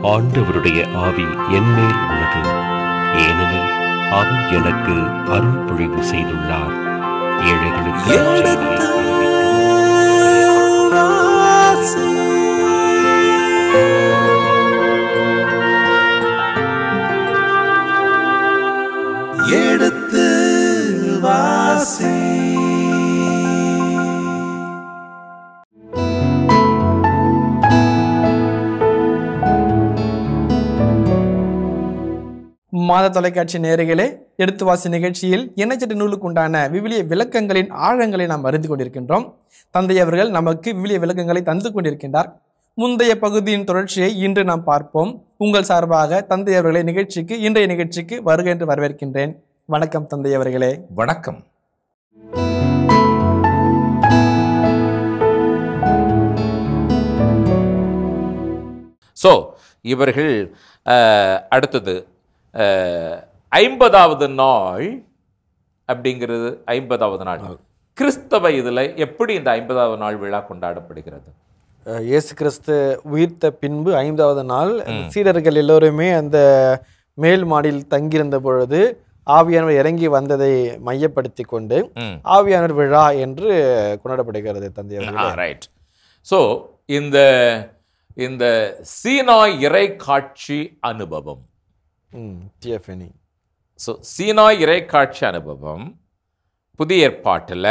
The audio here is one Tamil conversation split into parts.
ஆண்டவருடைய ஆவி என்மேல் உள்ளது ஏனெனில் அவர் எனக்கு அருள் பொழிவு செய்துள்ளார் ஏழைகளுக்கு எடுத்து வாசி. எடுத்து வாசி மாத தொலைக்காட்சி நேயர்களே எடுத்து வாசி நிகழ்ச்சியில் இணைச்சட்டு நூலுக்கு உண்டான விவிலிய விளக்கங்களின் ஆழங்களை நாம் அறிந்து கொண்டிருக்கின்றோம் தந்தை அவர்கள் நமக்கு விவிலிய விளக்கங்களை தந்து கொண்டிருக்கின்றார் முந்தைய பகுதியின் தொடர்ச்சியை இன்று நாம் பார்ப்போம் உங்கள் சார்பாக தந்தை அவர்களை நிகழ்ச்சிக்கு இன்றைய நிகழ்ச்சிக்கு வருக என்று வரவேற்கின்றேன் வணக்கம் தந்தை அவர்களே வணக்கம் ஸோ இவர்கள் அஹ், அடுத்தது அஹ், ஐம்பதாவது நாள் அப்படிங்கிறது ஐம்பதாவது நாள் கிறிஸ்தவ இதில் எப்படி இந்த ஐம்பதாவது நாள் விழா கொண்டாடப்படுகிறது அஹ் இயேசு கிறிஸ்து உயிர்த்த பின்பு ஐந்தாவது நாள் சீடர்கள் எல்லோருமே அந்த மேல் மாடியில் தங்கியிருந்த பொழுது ஆவியானவர் இறங்கி வந்ததை மையப்படுத்தி கொண்டு ம் ஆவியானவர் விழா என்று கொண்டாடப்படுகிறது தந்தை அவர்களே ரைட் ஸோ இந்த இந்த சீனாய் இறை காட்சி அனுபவம் ம் டிஎஃப்எனி ஸோ சீனாய் இறைக்காட்சி அனுபவம் புதிய ஏற்பாட்டில்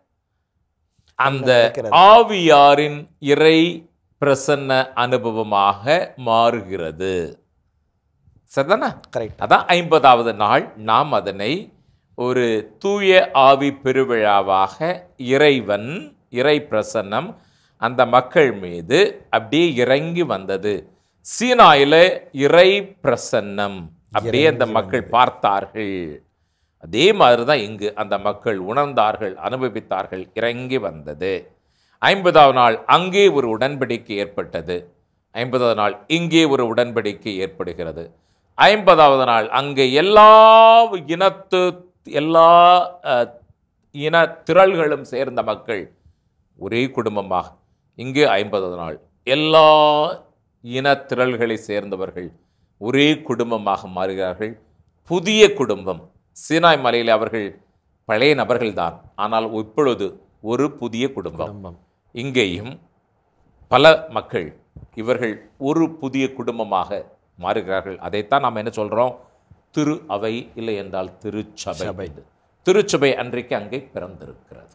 அந்த நடக்கிறது. ஆவியாரின் இறை பிரசன்ன அனுபவமாக மாறுகிறது சரிதானே கரெக்ட் அதான் ஐம்பதாவது நாள் நாம் அதனை ஒரு தூய ஆவி பெருவிழாவாக இறைவன் இறை பிரசன்னம் அந்த மக்கள் மீது அப்படியே இறங்கி வந்தது சீனாயில இறை பிரசன்னம் அப்படியே அந்த மக்கள் பார்த்தார்கள் அதே மாதிரி தான் இங்கு அந்த மக்கள் உணர்ந்தார்கள் அனுபவித்தார்கள் இறங்கி வந்தது ஐம்பதாவது நாள் அங்கே ஒரு உடன்படிக்கை ஏற்பட்டது ஐம்பதாவது நாள் இங்கே ஒரு உடன்படிக்கை ஏற்படுகிறது ஐம்பதாவது நாள் அங்கே எல்லா இனத்து எல்லா அஹ், இன திரள்களும் சேர்ந்த மக்கள் ஒரே குடும்பமாக இங்கே ஐம்பதாவது நாள் எல்லா இன திரள்களை சேர்ந்தவர்கள் ஒரே குடும்பமாக மாறுகிறார்கள் புதிய குடும்பம் சீனாய் மலையில் அவர்கள் பழைய நபர்கள்தான் ஆனால் இப்பொழுது ஒரு புதிய குடும்பம் குடும்பம் இங்கேயும் பல மக்கள் இவர்கள் ஒரு புதிய குடும்பமாக மாறுகிறார்கள் அதைத்தான் நாம் என்ன சொல்றோம் திரு அவை இல்லை என்றால் திருச்சபை சபை. இது. திருச்சபை அன்றைக்கு அங்கே பிறந்திருக்கிறது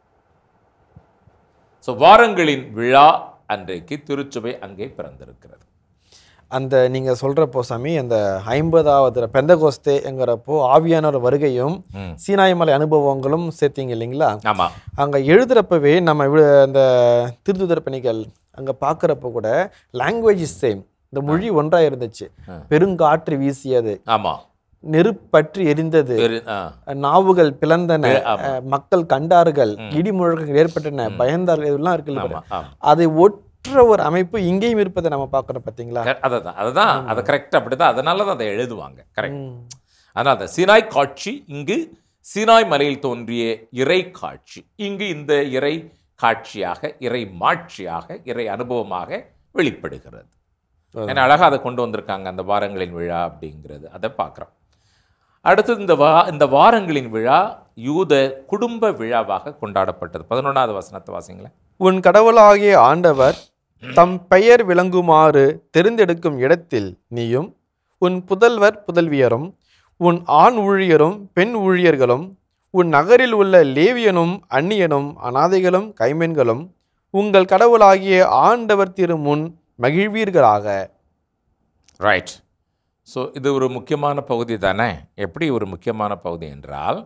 ஸோ வாரங்களின் விழா அன்றைக்கு திருச்சபை அங்கே பிறந்திருக்கிறது அந்த நீங்க சொல்றப்போ சாமி அந்த ஐம்பதாவது பெந்தகோஸ்தேங்கிறப்போ ஆவியானவர் வருகையும் ம். சீனாய் மலை அனுபவங்களும் சேர்த்தீங்க இல்லைங்களா ஆமா அங்க எழுதுறப்பவே நம்ம வி- அந்த திருத்துதர் பணிகள் அங்க பார்க்கறப்ப கூட லாங்குவேஜ் இஸ் சேம் இந்த மொழி ஒன்றா இருந்துச்சு ஆ. பெருங்காற்று வீசியது ஆமா நெருப்பற்றி எரிந்தது வேறு ஆ நாவுகள் பிளந்தன வே- ஆமா. அஹ், மக்கள் கண்டார்கள் இடி முழக்கங்கள் ஏற்பட்டன பயந்தார்கள் இதெல்லாம் இருக்குல்ல ஆமா ஆமா அதை ஒற்ற ஒரு அமைப்பு இங்கேயும் இருப்பதை நம்ம பார்க்கறோம் பாத்தீங்களா அதுதான் அதுதான் அது கரெக்ட் அப்படிதான் அதனால தான் அதை எழுதுவாங்க கரெக்ட் ம். ஆனால் அந்த சீனாய் காட்சி இங்கு சீனாய் மலையில் தோன்றிய இறை காட்சி இங்கு இந்த இறை காட்சியாக இறை மாட்சியாக இறை அனுபவமாக வெளிப்படுகிறது ஏன்னா அழகாக அதை கொண்டு வந்திருக்காங்க அந்த வாரங்களின் விழா அப்படிங்கிறது அதை பார்க்குறோம் அடுத்தது இந்த வா இந்த வாரங்களின் விழா யூத குடும்ப விழாவாக கொண்டாடப்பட்டது பதினொன்றாவது வசனத்தை வாசிங்களேன் உன் கடவுளாகிய ஆண்டவர் தம் பெயர் விளங்குமாறு தெரிந்தெடுக்கும் இடத்தில் நீயும் உன் புதல்வர் புதல்வியரும் உன் ஆண் ஊழியரும் பெண் ஊழியர்களும் உன் நகரில் உள்ள லேவியனும் அந்நியனும் அனாதைகளும் கைமென்களும் உங்கள் கடவுளாகிய ஆண்டவர் திருமுன் மகிழ்வீர்களாக ரைட் ஸோ இது ஒரு முக்கியமான பகுதி தானே எப்படி ஒரு முக்கியமான பகுதி என்றால்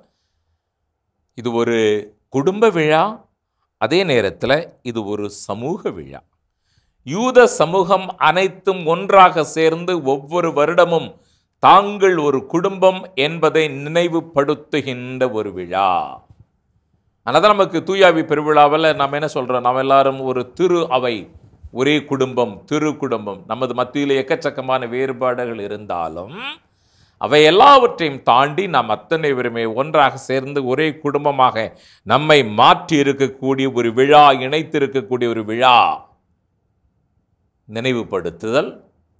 இது ஒரு குடும்ப விழா அதே நேரத்தில் இது ஒரு சமூக விழா யூத சமூகம் அனைத்தும் ஒன்றாக சேர்ந்து ஒவ்வொரு வருடமும் தாங்கள் ஒரு குடும்பம் என்பதை நினைவுபடுத்துகின்ற ஒரு விழா அதனால் நமக்கு தூயாவி பெருவிழாவில் நாம் என்ன சொல்கிறோம் நாம் எல்லாரும் ஒரு திரு அவை ஒரே குடும்பம் திரு குடும்பம் நமது மத்தியில் எக்கச்சக்கமான வேறுபாடுகள் இருந்தாலும் அவை எல்லாவற்றையும் தாண்டி நாம் அத்தனை பேருமே ஒன்றாக சேர்ந்து ஒரே குடும்பமாக நம்மை மாற்றி இருக்கக்கூடிய ஒரு விழா இணைத்து இருக்கக்கூடிய ஒரு விழா நினைவுபடுத்துதல்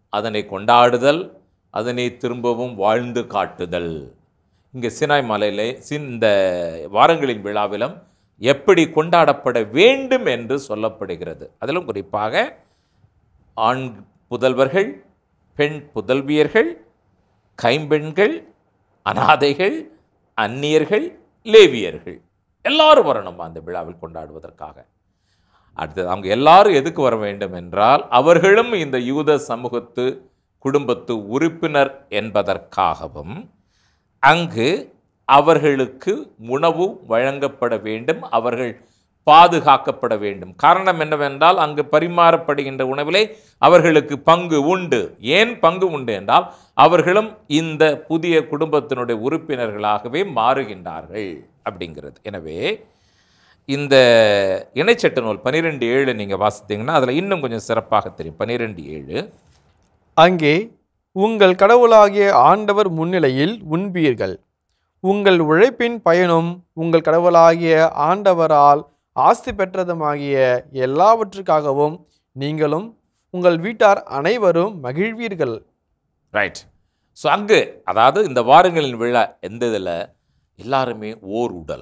அதனை கொண்டாடுதல் அதனை திரும்பவும் வாழ்ந்து காட்டுதல் இங்கே சினாய் மலையிலே சின் இந்த வாரங்களின் விழாவிலும் எப்படி கொண்டாடப்பட வேண்டும் என்று சொல்லப்படுகிறது அதிலும் குறிப்பாக ஆண் புதல்வர்கள் பெண் புதல்வியர்கள் கைம்பெண்கள் அனாதைகள் அந்நியர்கள் லேவியர்கள் எல்லாரும் வரணும் அந்த விழாவில் கொண்டாடுவதற்காக அடுத்தது அவங்க எல்லாரும் எதுக்கு வர வேண்டும் என்றால் அவர்களும் இந்த யூத சமூகத்து குடும்பத்து உறுப்பினர் என்பதற்காகவும் அங்கு அவர்களுக்கு உணவு வழங்கப்பட வேண்டும் அவர்கள் பாதுகாக்கப்பட வேண்டும் காரணம் என்னவென்றால் அங்கு பரிமாறப்படுகின்ற உணவிலே அவர்களுக்கு பங்கு உண்டு ஏன் பங்கு உண்டு என்றால் அவர்களும் இந்த புதிய குடும்பத்தினுடைய உறுப்பினர்களாகவே மாறுகின்றார்கள் அப்படிங்கிறது எனவே இந்த இணைச்சட்ட நூல் பன்னிரெண்டு ஏழு நீங்கள் வாசித்தீங்கன்னா அதில் இன்னும் கொஞ்சம் சிறப்பாக தெரியும் பன்னிரெண்டு ஏழு அங்கே உங்கள் கடவுளாகிய ஆண்டவர் முன்னிலையில் உண்பீர்கள் உங்கள் உழைப்பின் பயனும் உங்கள் கடவுளாகிய ஆண்டவரால் ஆஸ்தி பெற்றதுமாகிய எல்லாவற்றுக்காகவும் நீங்களும் உங்கள் வீட்டார் அனைவரும் மகிழ்வீர்கள் ரைட் ஸோ அங்கு அதாவது இந்த வாரங்களின் விழா எந்த இதில் எல்லாருமே ஓர் உடல்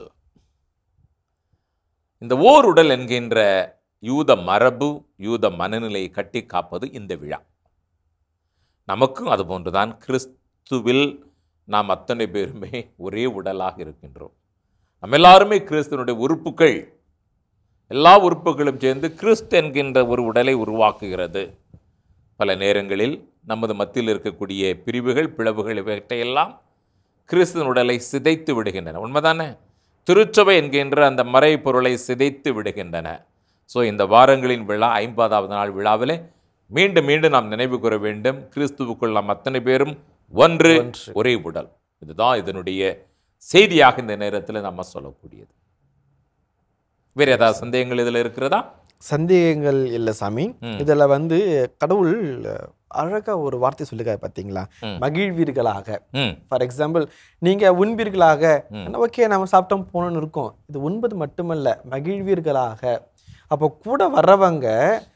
இந்த ஓர் உடல் என்கின்ற யூத மரபு யூத மனநிலையை கட்டி காப்பது இந்த விழா நமக்கும் அது போன்றுதான் கிறிஸ்துவில் நாம் அத்தனை பேருமே ஒரே உடலாக இருக்கின்றோம் நம்ம எல்லாருமே கிறிஸ்துவனுடைய உறுப்புகள் எல்லா உறுப்புகளும் சேர்ந்து கிறிஸ்து என்கின்ற ஒரு உடலை உருவாக்குகிறது பல நேரங்களில் நமது மத்தியில் இருக்கக்கூடிய பிரிவுகள் பிளவுகள் இவற்றையெல்லாம் கிறிஸ்துவின் உடலை சிதைத்து விடுகின்றன உண்மைதானே திருச்சபை என்கின்ற அந்த மறை பொருளை சிதைத்து விடுகின்றன ஸோ இந்த வாரங்களின் விழா ஐம்பதாவது நாள் விழாவிலே மீண்டும் மீண்டும் நாம் நினைவு கூற வேண்டும் கிறிஸ்துவுக்குள் நாம் அத்தனை பேரும் ஒன்று ஒன்று. ஒரே உடல் இதுதான் இதனுடைய செய்தியாக இந்த நேரத்தில் நம்ம சொல்லக்கூடியது வேறு ஏதாவது சந்தேகங்கள் இதில் இருக்கிறதா சந்தேகங்கள் இல்லை சாமி ம். இதுல வந்து கடவுள் அழகா ஒரு வார்த்தை சொல்லிருக்காரு பார்த்தீங்களா ம். மகிழ்வீர்களாக ம் ஃபார் எக்ஸாம்பிள் நீங்க உண்பீர்களாக ம். ஓகே நம்ம சாப்பிட்டோம் போனோம்னு இருக்கோம் இது உண்பது மட்டுமல்ல மகிழ்வீர்களாக அப்போ கூட வர்றவங்க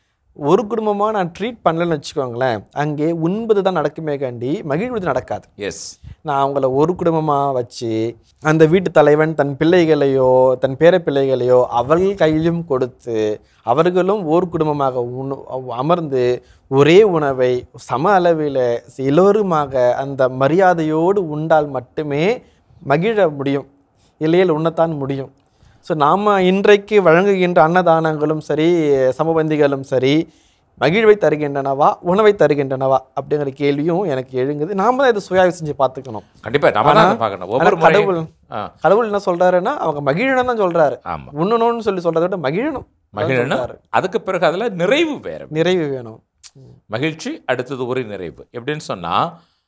ஒரு குடும்பமா நான் ட்ரீட் பண்ணலன்னு வச்சுக்கோங்களேன் அங்கே உண்பது தான் நடக்குமே காண்டி மகிழ்வது நடக்காது எஸ் நான் அவங்கள ஒரு குடும்பமாக வச்சு அந்த வீட்டு தலைவன் தன் பிள்ளைகளையோ தன் பேர பிள்ளைகளையோ அவர்கள் கையிலும் கொடுத்து அவர்களும் ஓர் குடும்பமாக உண அமர்ந்து ஒரே உணவை சம அளவில் எல்லோருமாக அந்த மரியாதையோடு உண்டால் மட்டுமே மகிழ முடியும் இல்லையில் உண்ணத்தான் முடியும் ஸோ நாம் இன்றைக்கு வழங்குகின்ற அன்னதானங்களும் சரி சமபந்திகளும் சரி மகிழ்வை தருகின்றனவா உணவை தருகின்றனவா அப்படிங்கிற கேள்வியும் எனக்கு எழுங்குது நாம தான் இதை சுயாய்வு செஞ்சு பார்த்துக்கணும் கண்டிப்பா நம்ம ஆனா- தான் அதை பார்க்கணும் ஒவ்வொரு ஆனா முறையும் கடவுள் ஆ, கடவுள் என்ன சொல்றாருன்னா அவங்க மகிழணும் தான் சொல்றாரு ஆமா உண்ணணும்னு சொல்லி சொல்றதை விட மகிழணும் அதான் மகிழணும் சொல்றாரு. அதுக்கு பிறகு அதுல நிறைவு வேற நிறைவு வேணும் மகிழ்ச்சி அடுத்தது ஒரு நிறைவு எப்படின்னு சொன்னால்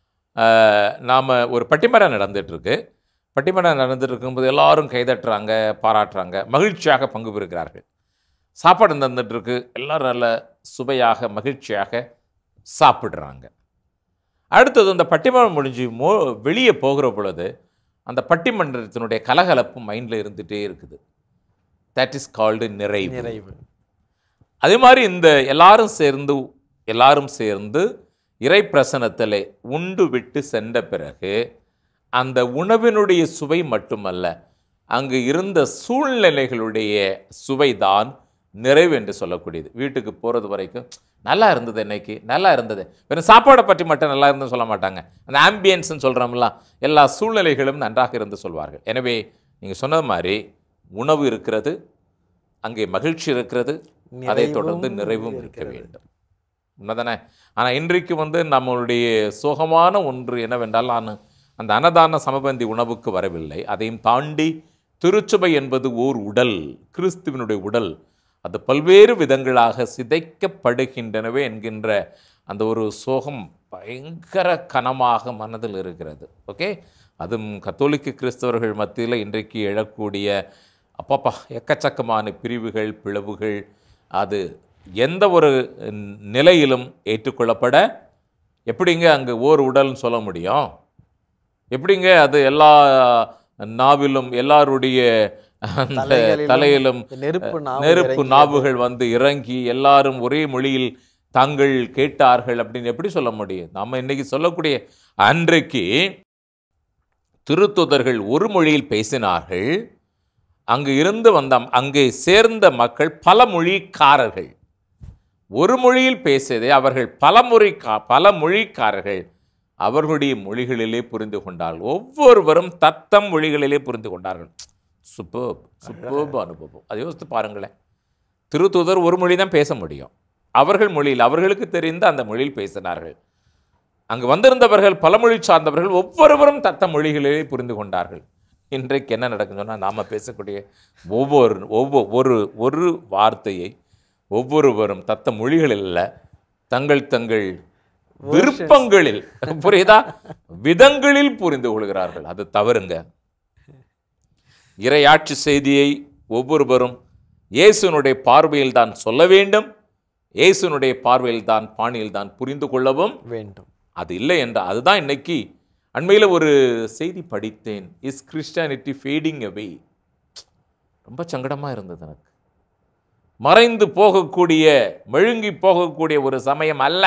ஆஹ், நாம ஒரு பட்டிமரம் நடந்துட்டு இருக்கு பட்டிமரம் நடந்துட்டு இருக்கும்போது எல்லாரும் கைதட்டுறாங்க பாராட்டுறாங்க மகிழ்ச்சியாக பங்கு பெறுகிறார்கள் சாப்பாடு தந்துட்டு இருக்கு எல்லாரும் நல்ல சுவையாக மகிழ்ச்சியாக சாப்பிடுறாங்க அடுத்தது அந்த பட்டிமன்றம் முடிஞ்சு மோ வெளியே போகிற பொழுது அந்த பட்டிமன்றத்தினுடைய கலகலப்பு மைண்டில் இருந்துகிட்டே இருக்குது தட் இஸ் கால்டு நிறைவு நிறைவு அதே மாதிரி இந்த எல்லாரும் சேர்ந்து எல்லாரும் சேர்ந்து இறை பிரசனத்திலே உண்டு விட்டு சென்ற பிறகு அந்த உணவினுடைய சுவை மட்டுமல்ல அங்கு இருந்த சூழ்நிலைகளுடைய சுவைதான் நிறைவு என்று சொல்லக்கூடியது வீட்டுக்கு போகிறது வரைக்கும் நல்லா இருந்தது இன்னைக்கு நல்லா இருந்தது வெறும் சாப்பாடை பற்றி மட்டும் நல்லா இருந்துன்னு சொல்ல மாட்டாங்க அந்த ஆம்பியன்ஸ்னு சொல்கிறோம்ல எல்லா சூழ்நிலைகளும் நன்றாக இருந்து சொல்வார்கள் எனவே நீங்கள் சொன்னது மாதிரி உணவு இருக்கிறது அங்கே மகிழ்ச்சி இருக்கிறது அதை தொடர்ந்து நிறைவும் நிறைவும் இருக்க இருக்கிறது. வேண்டும் உண்மைதானே ஆனால் இன்றைக்கு வந்து நம்மளுடைய சோகமான ஒன்று என்னவென்றால் நான் அந்த அன்னதான சமபந்தி உணவுக்கு வரவில்லை அதையும் தாண்டி திருச்சபை என்பது ஓர் உடல் கிறிஸ்துவினுடைய உடல் அது பல்வேறு விதங்களாக சிதைக்கப்படுகின்றனவே என்கின்ற அந்த ஒரு சோகம் பயங்கர கனமாக மனதில் இருக்கிறது ஓகே அதுவும் கத்தோலிக்க கிறிஸ்தவர்கள் மத்தியில் இன்றைக்கு எழக்கூடிய அப்பப்பா எக்கச்சக்கமான பிரிவுகள் பிளவுகள் அது எந்த ஒரு நிலையிலும் ஏற்றுக்கொள்ளப்பட எப்படிங்க அங்கே ஓர் உடல்னு சொல்ல முடியும் எப்படிங்க அது எல்லா நாவிலும் எல்லாருடைய அந்த தலைகளிலும் தலையிலும் நெருப்பு நாவு நெருப்பு இறங்கியது. நாவுகள் வந்து இறங்கி எல்லாரும் ஒரே மொழியில் தாங்கள் கேட்டார்கள் அப்படின்னு எப்படி சொல்ல முடியும் நம்ம இன்னைக்கு சொல்லக்கூடிய அன்றைக்கு திருத்துதர்கள் ஒரு மொழியில் பேசினார்கள் அங்கு இருந்து வந்த அங்கே சேர்ந்த மக்கள் பல மொழிக்காரர்கள் ஒரு மொழியில் பேசியதை அவர்கள் பல மொழி பல மொழிக்காரர்கள் அவர்களுடைய மொழிகளிலே புரிந்து கொண்டார்கள் ஒவ்வொருவரும் தத்தம் மொழிகளிலே புரிந்து கொண்டார்கள் சூப்பர் சூப்பர் அனுபவம் அதை யோசித்து பாருங்களேன் திருத்தூதர் ஒரு மொழி தான் பேச முடியும் அவர்கள் மொழியில் அவர்களுக்கு தெரிந்த அந்த மொழியில் பேசினார்கள் அங்கு வந்திருந்தவர்கள் பல மொழி சார்ந்தவர்கள் ஒவ்வொருவரும் தத்த மொழிகளிலே புரிந்து கொண்டார்கள் இன்றைக்கு என்ன நடக்குன்னு சொன்னால் நாம் பேசக்கூடிய ஒவ்வொரு ஒவ்வொரு ஒரு ஒரு வார்த்தையை ஒவ்வொருவரும் தத்த மொழிகளில் அல்ல, தங்கள் தங்கள் விருப்பங்களில் புரியுதா விதங்களில் புரிந்து கொள்கிறார்கள் அது தவறுங்க இறையாட்சி செய்தியை ஒவ்வொருவரும் இயேசுனுடைய பார்வையில் தான் சொல்ல வேண்டும் இயேசுனுடைய பார்வையில் தான் பாணியில் தான் புரிந்து கொள்ளவும் வேண்டும் அது இல்லை என்ற அதுதான் இன்னைக்கு அண்மையில் ஒரு செய்தி படித்தேன் இஸ் கிறிஸ்டியானிட்டி ஃபேடிங் அவே ரொம்ப சங்கடமாக இருந்தது எனக்கு மறைந்து போகக்கூடிய மெழுங்கி போகக்கூடிய ஒரு சமயம் அல்ல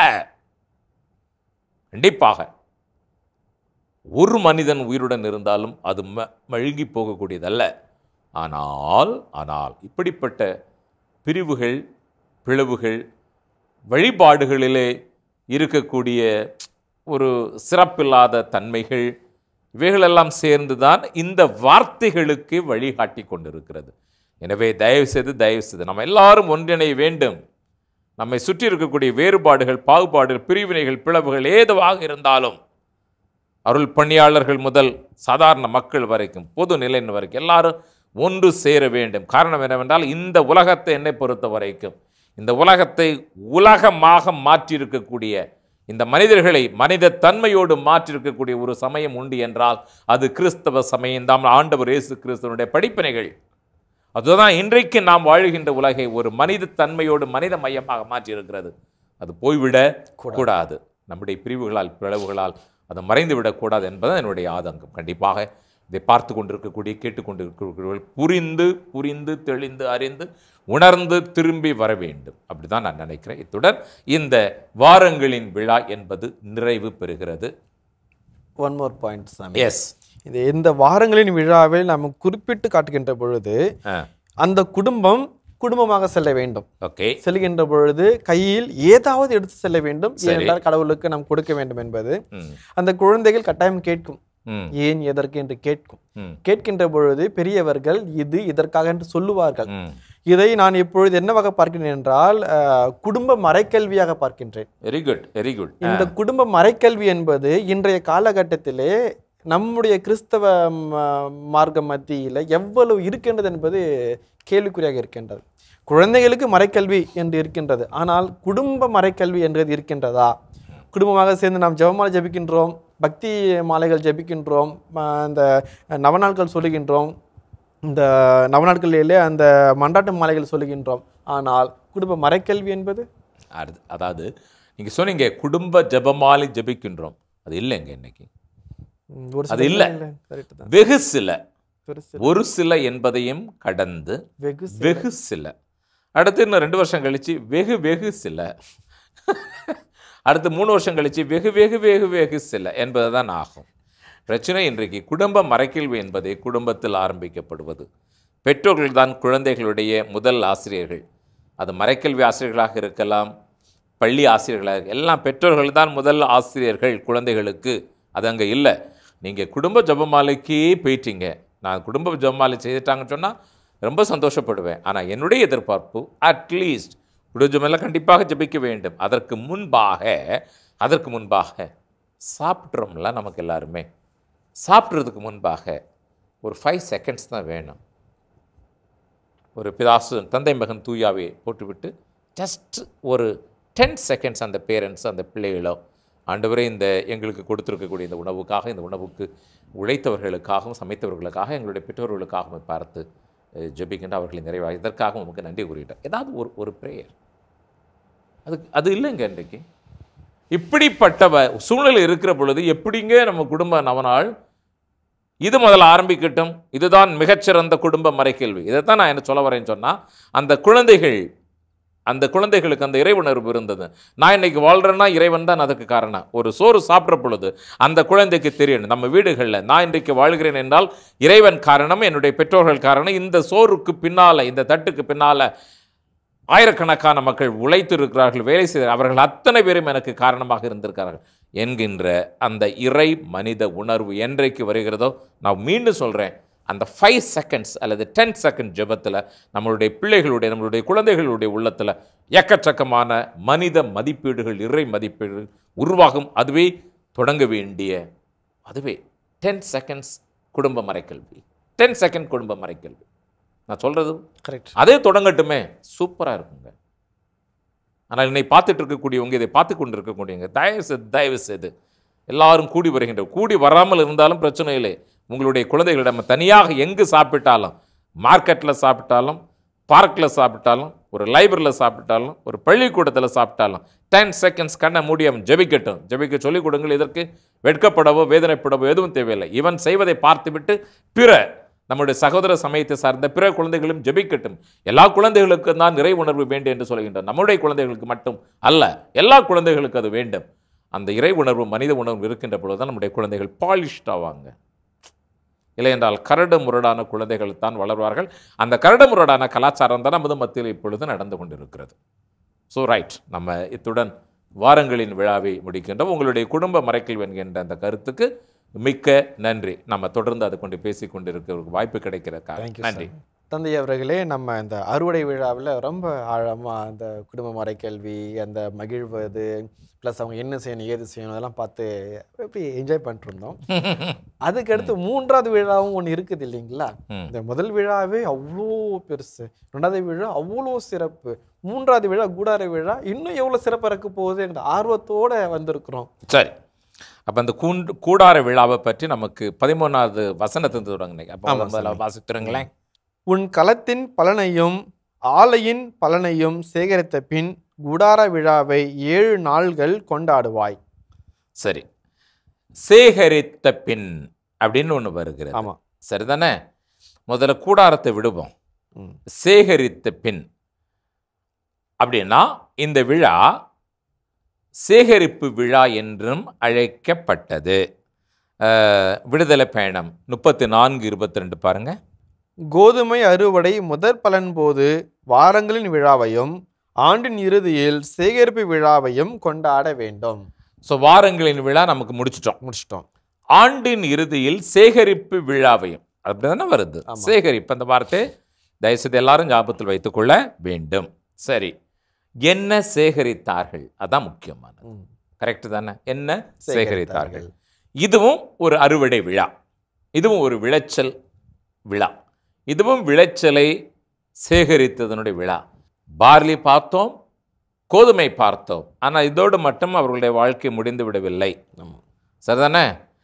கண்டிப்பாக ஒரு மனிதன் உயிருடன் இருந்தாலும் அது ம மழுங்கி போகக்கூடியதல்ல ஆனால் ஆனால் இப்படிப்பட்ட பிரிவுகள் பிளவுகள் வழிபாடுகளிலே இருக்கக்கூடிய ஒரு சிறப்பில்லாத தன்மைகள் இவைகளெல்லாம் சேர்ந்துதான் இந்த வார்த்தைகளுக்கு வழிகாட்டி கொண்டிருக்கிறது எனவே தயவு செய்து தயவு செய்து நம்ம எல்லாரும் ஒன்றிணைய வேண்டும் நம்மை சுற்றி இருக்கக்கூடிய வேறுபாடுகள் பாகுபாடுகள் பிரிவினைகள் பிளவுகள் ஏதுவாக இருந்தாலும் அருள் பணியாளர்கள் முதல் சாதாரண மக்கள் வரைக்கும் பொது நிலையின் வரைக்கும் எல்லாரும் ஒன்று சேர வேண்டும் காரணம் என்னவென்றால் இந்த உலகத்தை என்னை பொறுத்த வரைக்கும் இந்த உலகத்தை உலகமாக மாற்றியிருக்கக்கூடிய இந்த மனிதர்களை மனித தன்மையோடு மாற்றியிருக்கக்கூடிய ஒரு சமயம் உண்டு என்றால் அது கிறிஸ்தவ சமயம் தான் ஆண்டவர் இயேசு கிறிஸ்தவனுடைய படிப்பினைகள் அதுதான் இன்றைக்கு நாம் வாழுகின்ற உலகை ஒரு மனித தன்மையோடு மனித மையமாக மாற்றியிருக்கிறது அது போய்விட கூடாது நம்முடைய பிரிவுகளால் பிளவுகளால் அது மறைந்து விடக்கூடாது என்பது என்னுடைய ஆதங்கம் கண்டிப்பாக இதை பார்த்து கொண்டிருக்கக்கூடிய கேட்டுக்கொண்டிருக்கிறவர்கள் புரிந்து புரிந்து தெளிந்து அறிந்து உணர்ந்து திரும்பி வர வேண்டும் அப்படிதான் நான் நினைக்கிறேன் இத்துடன் இந்த வாரங்களின் விழா என்பது நிறைவு பெறுகிறது ஒன் மோர் பாயிண்ட் சாமி எஸ் இது இந்த வாரங்களின் விழாவில் நம்ம குறிப்பிட்டு காட்டுகின்ற பொழுது அந்த குடும்பம் குடும்பமாக செல்ல வேண்டும் ஓகே செல்கின்ற பொழுது கையில் ஏதாவது எடுத்து செல்ல வேண்டும் ஏனென்றால் கடவுளுக்கு நாம் கொடுக்க வேண்டும் என்பது ம் அந்த குழந்தைகள் கட்டாயம் கேட்கும் ம் ஏன் எதற்கு என்று கேட்கும் ம் கேட்கின்ற பொழுது பெரியவர்கள் இது இதற்காக என்று சொல்லுவார்கள் ம் இதை நான் இப்பொழுது என்னவாக பார்க்கிறேன் என்றால் அஹ், குடும்ப மறைக்கல்வியாக பார்க்கின்றேன் வெரி குட் வெரி குட் இந்த குடும்ப மறைக்கல்வி என்பது இன்றைய காலகட்டத்திலே நம்முடைய கிறிஸ்தவ ம- மார்க்க மத்தியில் எவ்வளவு இருக்கின்றது என்பது கேள்விக்குறியாக இருக்கின்றது குழந்தைகளுக்கு மறைக்கல்வி என்று இருக்கின்றது ஆனால் குடும்ப மறைக்கல்வி என்றது இருக்கின்றதா குடும்பமாக சேர்ந்து நாம் ஜெபமாலை ஜெபிக்கின்றோம் பக்தி மாலைகள் ஜெபிக்கின்றோம் ம- அந்த நவநாட்கள் சொல்லுகின்றோம் இந்த நவநாட்களிலே அந்த மன்றாட்டு மாலைகள் சொல்லுகின்றோம் ஆனால் குடும்ப மறைக்கல்வி என்பது அடுத்து அதாவது நீங்க சொன்னீங்க குடும்ப ஜெபமாலை ஜெபிக்கின்றோம் அது இல்லைங்க இன்னைக்கு ம், ஒரு அது சில இல்ல. இடங்கள்ல correct தான். வெகு சில ஒரு சில ஒரு சில என்பதையும் கடந்து வெகு சில. வெகு சில அடுத்து இன்னும் ரெண்டு வருஷம் கழிச்சு வெகு வெகு சில அடுத்து மூணு வருஷம் கழிச்சு வெகு வெகு வெகு வெகு சில என்பதுதான் ஆகும் பிரச்சனை இன்றைக்கு குடும்ப மறைக்கல்வி என்பதை குடும்பத்தில் ஆரம்பிக்கப்படுவது பெற்றோர்கள் தான் குழந்தைகளுடைய முதல் ஆசிரியர்கள் அது மறைக்கல்வி ஆசிரியர்களாக இருக்கலாம் பள்ளி ஆசிரியர்களாக இருக்க- எல்லாம் பெற்றோர்கள் தான் முதல் ஆசிரியர்கள் குழந்தைகளுக்கு அது அங்கே இல்லை நீங்கள் குடும்ப ஜெபமாலைக்கே போயிட்டீங்க நான் குடும்ப ஜெபமாலை செய்துட்டாங்கன்னு சொன்னால் ரொம்ப சந்தோஷப்படுவேன் ஆனால் என்னுடைய எதிர்பார்ப்பு அட்லீஸ்ட் குடும்ப ஜெபமாலை கண்டிப்பாக ஜெபிக்க வேண்டும் அதற்கு முன்பாக அதற்கு முன்பாக சாப்பிட்றோம்ல நமக்கு எல்லாருமே சாப்பிட்றதுக்கு முன்பாக ஒரு ஃபைவ் செகண்ட்ஸ் தான் வேணும் ஒரு பிதாசு தந்தை மகன் தூயாவை போட்டுவிட்டு ஜஸ்ட் ஒரு டென் செகண்ட்ஸ் அந்த பேரண்ட்ஸ் அந்த பிள்ளைகளோ ஆண்டவரே இந்த எங்களுக்கு கொடுத்துருக்கக்கூடிய இந்த உணவுக்காக இந்த உணவுக்கு உழைத்தவர்களுக்காகவும் சமைத்தவர்களுக்காக எங்களுடைய பெற்றோர்களுக்காகவும் பார்த்து அஹ், ஜெபிக்கின்ற அவர்களை நிறைவாக இதற்காக உமக்கு நன்றி கூறிட்டேன் ஏதாவது ஒரு ஒரு ப்ரேயர் அது அது இல்லைங்க இன்றைக்கு இப்படிப்பட்ட வ- சூழ்நிலை இருக்கிற பொழுது எப்படிங்க நம்ம குடும்ப நவநாள் இது முதல்ல ஆரம்பிக்கட்டும் இதுதான் மிகச்சிறந்த குடும்ப மறைக்கேள்வி இதைத்தான் நான் என்ன சொல்ல வரேன்னு சொன்னால் அந்த குழந்தைகள் அந்த குழந்தைகளுக்கு அந்த இறை உணர்வு இருந்தது நான் இன்னைக்கு வாழ்கிறேன்னா இறைவன் தான் அதுக்கு காரணம் ஒரு சோறு சாப்பிட்ற பொழுது அந்த குழந்தைக்கு தெரியும் நம்ம வீடுகளில் நான் இன்றைக்கு வாழ்கிறேன் என்றால் இறைவன் காரணம் என்னுடைய பெற்றோர்கள் காரணம் இந்த சோறுக்கு பின்னால் இந்த தட்டுக்கு பின்னால் ஆயிரக்கணக்கான மக்கள் உழைத்து இருக்கிறார்கள் வேலை செய்த அவர்கள் அத்தனை பேரும் எனக்கு காரணமாக இருந்திருக்கிறார்கள் என்கின்ற அந்த இறை மனித உணர்வு என்றைக்கு வருகிறதோ நான் மீண்டும் சொல்கிறேன் அந்த ஃபைவ் செகண்ட்ஸ் அல்லது டென் செகண்ட் ஜெபத்தில் நம்மளுடைய பிள்ளைகளுடைய நம்மளுடைய குழந்தைகளுடைய உள்ளத்தில் எக்கச்சக்கமான மனித மதிப்பீடுகள் இறை மதிப்பீடுகள் உருவாகும் அதுவே தொடங்க வேண்டிய அதுவே டென் செகண்ட்ஸ் குடும்ப மறைக்கல்வி டென் செகண்ட் குடும்ப மறைக்கல்வி நான் சொல்கிறது கரெக்ட் அதே தொடங்கட்டுமே சூப்பராக இருக்குங்க ஆனால் என்னை பார்த்துட்டு இருக்கக்கூடியவங்க இதை பார்த்து கொண்டு இருக்கக்கூடியவங்க தயவு செய்து தயவு செய்து எல்லாரும் கூடி வருகின்ற கூடி வராமல் இருந்தாலும் பிரச்சனை இல்லை உங்களுடைய குழந்தைகளிடம் தனியாக எங்கு சாப்பிட்டாலும் மார்க்கெட்டில் சாப்பிட்டாலும் பார்க்கில் சாப்பிட்டாலும் ஒரு லைப்ரரியில் சாப்பிட்டாலும் ஒரு பள்ளிக்கூடத்தில் சாப்பிட்டாலும் டென் செகண்ட்ஸ் கண்ணை மூடி அவன் ஜெபிக்கட்டும் ஜெபிக்க சொல்லிக் கொடுங்கள் இதற்கு வெட்கப்படவோ வேதனைப்படவோ எதுவும் தேவையில்லை இவன் செய்வதை பார்த்துவிட்டு பிற நம்முடைய சகோதர சமயத்தை சார்ந்த பிற குழந்தைகளும் ஜெபிக்கட்டும் எல்லா குழந்தைகளுக்கும் தான் நிறை உணர்வு வேண்டும் என்று சொல்கின்றோம் நம்முடைய குழந்தைகளுக்கு மட்டும் அல்ல எல்லா குழந்தைகளுக்கும் அது வேண்டும் அந்த இறை உணர்வு மனித உணர்வு இருக்கின்ற பொழுது தான் நம்முடைய குழந்தைகள் பாலிஷ்ட் ஆவாங்க இல்லை என்றால் கரடு முரடான குழந்தைகள் தான் வளர்வார்கள் அந்த கரடு முரடான கலாச்சாரம் தான் நமது மத்தியில் இப்பொழுது நடந்து கொண்டிருக்கிறது ஸோ ரைட் நம்ம இத்துடன் வாரங்களின் விழாவை முடிக்கின்றோம் உங்களுடைய குடும்ப மறைக்கல் என்கின்ற அந்த கருத்துக்கு மிக்க நன்றி நம்ம தொடர்ந்து அதை கொண்டு பேசி கொண்டிருக்க வாய்ப்பு கிடைக்கிறதுக்காக தேங்க்யூ நன்றி தந்தை அவர்களே நம்ம இந்த அறுவடை விழாவில் ரொம்ப ஆழமாக அந்த குடும்ப மறைக்கல்வி அந்த மகிழ்வது ப்ளஸ் அவங்க என்ன செய்யணும் ஏது செய்யணும் அதெல்லாம் பார்த்து எப்படி என்ஜாய் பண்ணிட்டு இருந்தோம் அதுக்கடுத்து மூன்றாவது விழாவும் ஒன்று இருக்குது இல்லைங்களா ம். இந்த முதல் விழாவே அவ்வளோ பெருசு ரெண்டாவது விழா அவ்வளோ சிறப்பு மூன்றாவது விழா கூடார விழா இன்னும் எவ்வளோ சிறப்பாக இருக்க போகுது என்ற ஆர்வத்தோட வந்திருக்கிறோம் சரி அப்போ அந்த கூண்டு கூடார விழாவை பற்றி நமக்கு பதிமூணாவது வசனத்தை தொடங்கினீங்க அப்போ ஆமா, முதல்ல சாமி. வாசித்துருங்களேன் உன் களத்தின் பலனையும் ஆலையின் பலனையும் சேகரித்த பின் குடார விழாவை ஏழு நாள்கள் கொண்டாடுவாய் சரி சேகரித்த பின் அப்படின்னு ஒன்று வருகிறது ஆமா சரிதானே முதல்ல கூடாரத்தை விடுவோம் ம். சேகரித்த பின் அப்படின்னா இந்த விழா சேகரிப்பு விழா என்றும் அழைக்கப்பட்டது அஹ், விடுதலை பயணம் முப்பத்தி நான்கு இருபத்தி ரெண்டு பாருங்க கோதுமை அறுவடை முதற் பலன் போது வாரங்களின் விழாவையும் ஆண்டின் இறுதியில் சேகரிப்பு விழாவையும் கொண்டாட வேண்டும் ஸோ வாரங்களின் விழா நமக்கு முடிச்சிட்டோம் முடிச்சிட்டோம் ஆண்டின் இறுதியில் சேகரிப்பு விழாவையும் அப்படிதானே வருது ஆமா. சேகரிப்பு அந்த வார்த்தை தயவுசெய்து எல்லாரும் ஞாபகத்தில் வைத்துக்கொள்ள வேண்டும் சரி என்ன சேகரித்தார்கள் அதான் முக்கியமானது ம். கரெக்ட் தானே என்ன சேகரித்தார்கள் சேகரித்தார்கள். இதுவும் ஒரு அறுவடை விழா இதுவும் ஒரு விளைச்சல் விழா இதுவும் விளைச்சலை சேகரித்ததனுடைய விழா பார்லி பார்த்தோம் கோதுமை பார்த்தோம் ஆனால் இதோடு மட்டும் அவர்களுடைய வாழ்க்கை முடிந்து விடவில்லை ஆமா. சரிதானே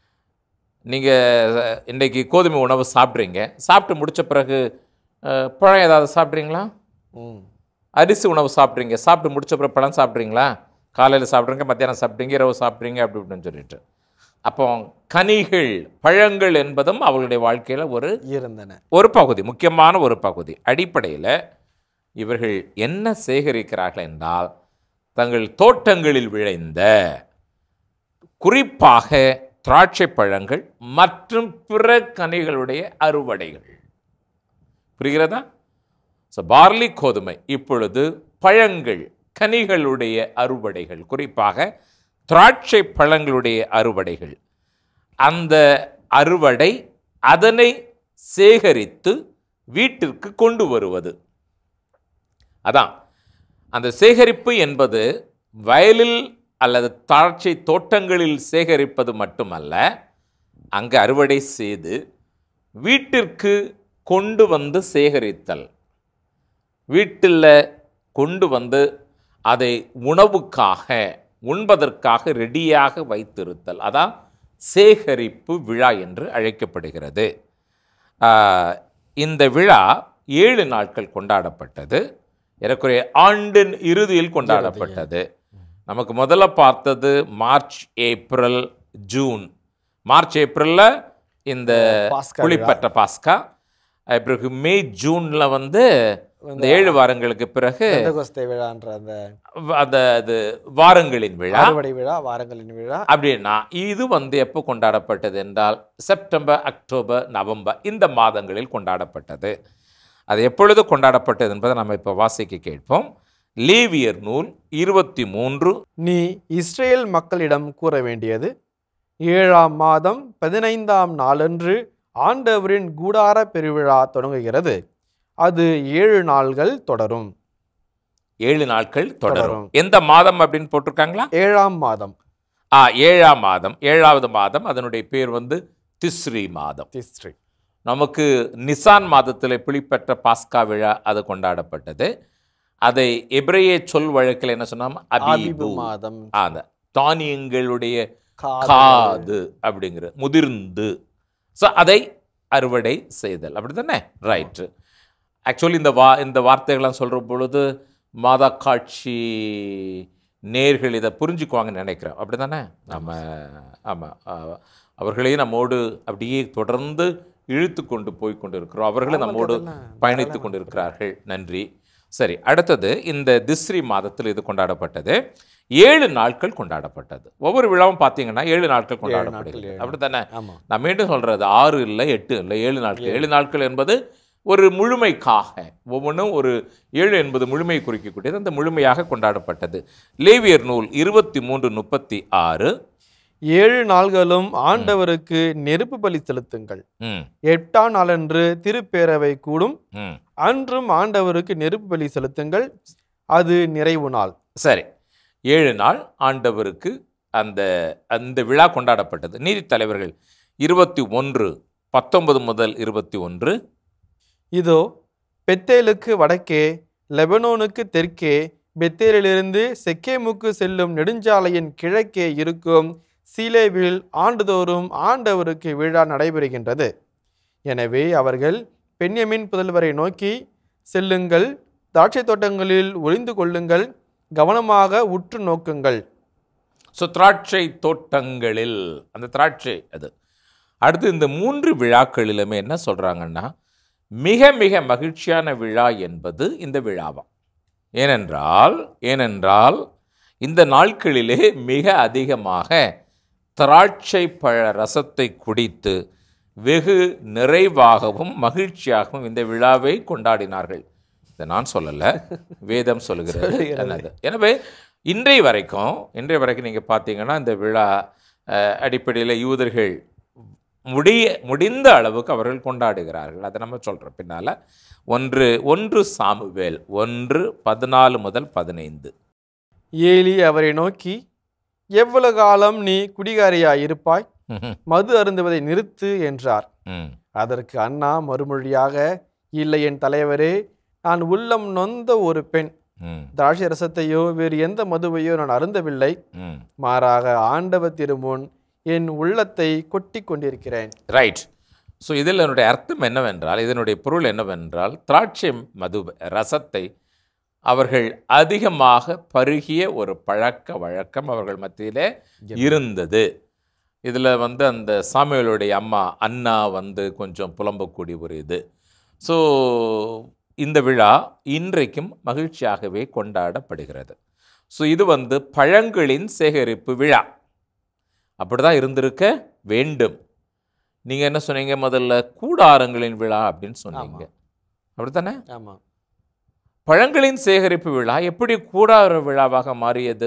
நீங்கள் இன்றைக்கி கோதுமை உணவு சாப்பிட்றீங்க சாப்பிட்டு முடிச்ச பிறகு அஹ், பழம் ஏதாவது சாப்பிட்றீங்களா ம். அரிசி உணவு சாப்பிட்றீங்க சாப்பிட்டு முடிச்ச பிறகு பழம் சாப்பிட்றீங்களா காலையில் சாப்பிட்றீங்க மத்தியானம் சாப்பிட்றீங்க இரவு சாப்பிட்றீங்க அப்படி இப்படின்னு சொல்லிட்டு அப்போ கனிகள் பழங்கள் என்பதும் அவர்களுடைய வாழ்க்கையில் ஒரு இருந்தன ஒரு பகுதி முக்கியமான ஒரு பகுதி அடிப்படையில் இவர்கள் என்ன சேகரிக்கிறார்கள் என்றால் தங்கள் தோட்டங்களில் விளைந்த குறிப்பாக திராட்சை பழங்கள் மற்றும் பிற கனிகளுடைய அறுவடைகள் புரிகிறதா ஸோ பார்லி கோதுமை இப்பொழுது பழங்கள் கனிகளுடைய அறுவடைகள் குறிப்பாக திராட்சை பழங்களுடைய அறுவடைகள் அந்த அறுவடை அதனை சேகரித்து வீட்டிற்கு கொண்டு வருவது அதான் அந்த சேகரிப்பு என்பது வயலில் அல்லது திராட்சை தோட்டங்களில் சேகரிப்பது மட்டுமல்ல அங்கு அறுவடை செய்து வீட்டிற்கு கொண்டு வந்து சேகரித்தல் வீட்டில் கொண்டு வந்து அதை உணவுக்காக உண்பதற்காக ரெடியாக வைத்திருத்தல் அதான் சேகரிப்பு விழா என்று அழைக்கப்படுகிறது ஆஹ், இந்த விழா ஏழு நாட்கள் கொண்டாடப்பட்டது ஏறக்குறைய ஆண்டின் இறுதியில் கொண்டாடப்பட்டது நமக்கு முதல்ல பார்த்தது மார்ச் ஏப்ரல் ஜூன் மார்ச் ஏப்ரலில் இந்த பாஸ்கா புளிப்பற்ற பாஸ்கா பிறகு மே ஜூனில் வந்து இந்த ஏழு வாரங்களுக்கு பிறகு பெந்தகோஸ்தே விழான்ற அந்த அந்த அது வாரங்களின் விழா அறுவடை விழா வாரங்களின் விழா அப்படின்னா இது வந்து எப்போ கொண்டாடப்பட்டது என்றால் செப்டம்பர் அக்டோபர் நவம்பர் இந்த மாதங்களில் கொண்டாடப்பட்டது அது எப்பொழுது கொண்டாடப்பட்டது என்பதை நம்ம இப்போ வாசிக்க கேட்போம் லேவியர் நூல் இருபத்தி மூன்று நீ இஸ்ரேல் மக்களிடம் கூற வேண்டியது ஏழாம் மாதம் பதினைந்தாம் நாளன்று ஆண்டவரின் கூடார பெருவிழா தொடங்குகிறது அது ஏழு நாள்கள் தொடரும் ஏழு நாட்கள் தொடரும் தொடரும். எந்த மாதம் அப்படின்னு போட்டிருக்காங்களா ஏழாம் மாதம் ஆ ஏழாம் மாதம் ஏழாவது மாதம் அதனுடைய பேர் வந்து திஸ்ரீ மாதம் திஸ்ரி நமக்கு நிசான் மாதத்தில் பிடிப்பெற்ற பாஸ்கா விழா அது கொண்டாடப்பட்டது அதை எபிரேய சொல் வழக்கில் என்ன சொன்னோம் ஆபிபு அபீபு மாதம் அந்த தானியங்களுடைய காது. காது அப்படிங்கிற முதிர்ந்து ஸோ அதை அறுவடை செய்தல் அப்படி தானே ரைட்டு ஆக்சுவலி இந்த வா இந்த வார்த்தைகள்லாம் சொல்கிற பொழுது மாதா காட்சி நேர்கள் இதை புரிஞ்சுக்குவாங்கன்னு நினைக்கிறேன் அப்படி தானே நம்ம ஆமாம் அவர்களையும் நம்மோடு அப்படியே தொடர்ந்து இழுத்து கொண்டு போய் கொண்டு இருக்கிறோம் அவர்களும் நம்மோடு அதெல்லாம் பயணித்து கொண்டிருக்கிறார்கள் நன்றி சரி அடுத்தது இந்த திஸ்ரி மாதத்தில் இது கொண்டாடப்பட்டது ஏழு நாட்கள் கொண்டாடப்பட்டது ஒவ்வொரு விழாவும் பார்த்தீங்கன்னா ஏழு நாட்கள் கொண்டாடப்படுகிறது ஏழு. அப்படி தானே ஆமா நான் மீண்டும் சொல்றது ஆறு இல்லை எட்டு இல்லை ஏழு நாட்கள் ஏழு நாட்கள் என்பது ஒரு முழுமைக்காக ஒவ்வொன்றும் ஒரு ஏழு என்பது முழுமையை குறிக்கக்கூடியது அந்த முழுமையாக கொண்டாடப்பட்டது லேவியர் நூல் இருபத்தி மூன்று முப்பத்தி ஆறு ஏழு நாள்களும் ஆண்டவருக்கு நெருப்பு பலி செலுத்துங்கள் ம் எட்டாம் நாளன்று திருப்பேரவை கூடும் ம் அன்றும் ஆண்டவருக்கு நெருப்பு பலி செலுத்துங்கள் அது நிறைவு நாள் சரி ஏழு நாள் ஆண்டவருக்கு அந்த அந்த விழா கொண்டாடப்பட்டது நீதித் தலைவர்கள் இருபத்தி ஒன்று பத்தொன்பது முதல் இருபத்தி ஒன்று இதோ பெத்தேலுக்கு வடக்கே லெபனோனுக்கு தெற்கே பெத்தேலிலிருந்து செக்கேமுக்கு செல்லும் நெடுஞ்சாலையின் கிழக்கே இருக்கும் சீலேவில் ஆண்டுதோறும் ஆண்டவருக்கு விழா நடைபெறுகின்றது எனவே அவர்கள் பென்யமின் புதல்வரை நோக்கி செல்லுங்கள் திராட்சை தோட்டங்களில் ஒளிந்து கொள்ளுங்கள் கவனமாக உற்று நோக்குங்கள் ஸோ திராட்சை தோட்டங்களில் அந்த திராட்சை அது அடுத்து இந்த மூன்று விழாக்களிலுமே என்ன சொல்கிறாங்கன்னா மிக மிக மகிழ்ச்சியான விழா என்பது இந்த விழாவாம் ஏனென்றால் ஏனென்றால் இந்த நாட்களிலே மிக அதிகமாக திராட்சை பழ ரசத்தை குடித்து வெகு நிறைவாகவும் மகிழ்ச்சியாகவும் இந்த விழாவை கொண்டாடினார்கள் இதை நான் சொல்லலை வேதம் சொல்லுகிறது என்னது எனவே இன்றைய வரைக்கும் இன்றைய வரைக்கும் நீங்கள் பார்த்தீங்கன்னா இந்த விழா அடிப்படையில் யூதர்கள் முடிய முடிந்த அளவுக்கு அவர்கள் கொண்டாடுகிறார்கள் அதை நம்ம சொல்கிறோம் பின்னால் ஒன்று ஒன்று சாமுவேல் ஒன்று பதினாலு முதல் பதினைந்து ஏலி அவரை நோக்கி எவ்வளவு காலம் நீ குடிகாரியாய் இருப்பாய் ம்ஹும். மது அருந்துவதை நிறுத்து என்றார் ம் அதற்கு அண்ணா மறுமொழியாக இல்லை என் தலைவரே நான் உள்ளம் நொந்த ஒரு பெண் ம் திராட்சை ரசத்தையோ வேறு எந்த மதுவையோ நான் அருந்தவில்லை ம் மாறாக ஆண்டவர் திருமுன் என் உள்ளத்தை கொட்டி கொண்டிருக்கிறேன் ரைட் ஸோ இதில் என்னுடைய அர்த்தம் என்னவென்றால் இதனுடைய பொருள் என்னவென்றால் திராட்சை மது ரசத்தை அவர்கள் அதிகமாக பருகிய ஒரு பழக்க வழக்கம் அவர்கள் மத்தியிலே இருந்தது இதில் வந்து அந்த சாமியலுடைய அம்மா அண்ணா வந்து கொஞ்சம் புலம்பக்கூடிய ஒரு இது ஸோ இந்த விழா இன்றைக்கும் மகிழ்ச்சியாகவே கொண்டாடப்படுகிறது ஸோ இது வந்து பழங்களின் சேகரிப்பு விழா அப்படிதான் இருந்திருக்க வேண்டும் நீங்கள் என்ன சொன்னீங்க முதல்ல கூடாரங்களின் விழா அப்படின்னு சொன்னீங்க அப்படித்தானே ஆமா பழங்களின் சேகரிப்பு விழா எப்படி கூடார விழாவாக மாறியது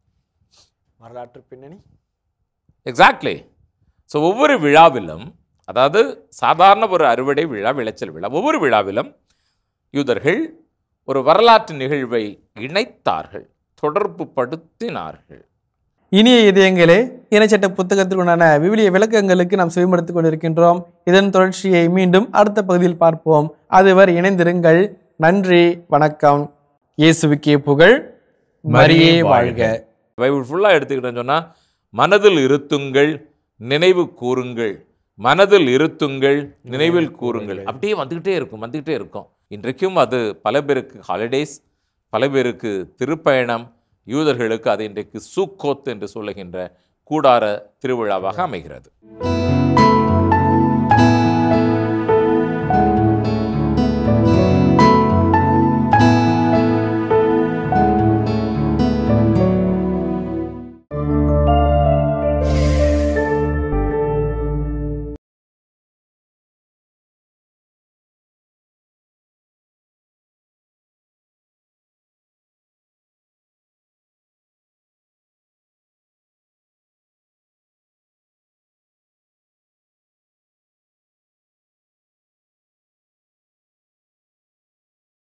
வரலாற்று பின்னணி எக்ஸாக்ட்லி ஸோ ஒவ்வொரு விழாவிலும் அதாவது சாதாரண ஒரு அறுவடை விழா விளைச்சல் விழா ஒவ்வொரு விழாவிலும் யூதர்கள் ஒரு வரலாற்று நிகழ்வை இணைத்தார்கள் தொடர்பு படுத்தினார்கள் இனிய இதயங்களே இணைச்சட்ட புத்தகத்திற்குண்டான விவிலிய விளக்கங்களுக்கு நாம் செவிமடுத்துக் கொண்டிருக்கின்றோம் இதன் தொடர்ச்சியை மீண்டும் அடுத்த பகுதியில் பார்ப்போம் அதுவரை இணைந்திருங்கள் நன்றி வணக்கம் இயேசுவுக்கே புகழ் மரியே வாழ்க பைபிள் ஃபுல்லாக எடுத்துக்கிட்டேன்னு சொன்னால் மனதில் இருத்துங்கள் நினைவு கூறுங்கள் மனதில் இருத்துங்கள் நினைவில் கூறுங்கள் அப்படியே வந்துக்கிட்டே இருக்கும் வந்துக்கிட்டே இருக்கும் இன்றைக்கும் அது பல பேருக்கு ஹாலிடேஸ் பல பேருக்கு திருப்பயணம் யூதர்களுக்கு அது இன்றைக்கு சூக்கோத் என்று சொல்லுகின்ற கூடார திருவிழாவாக அமைகிறது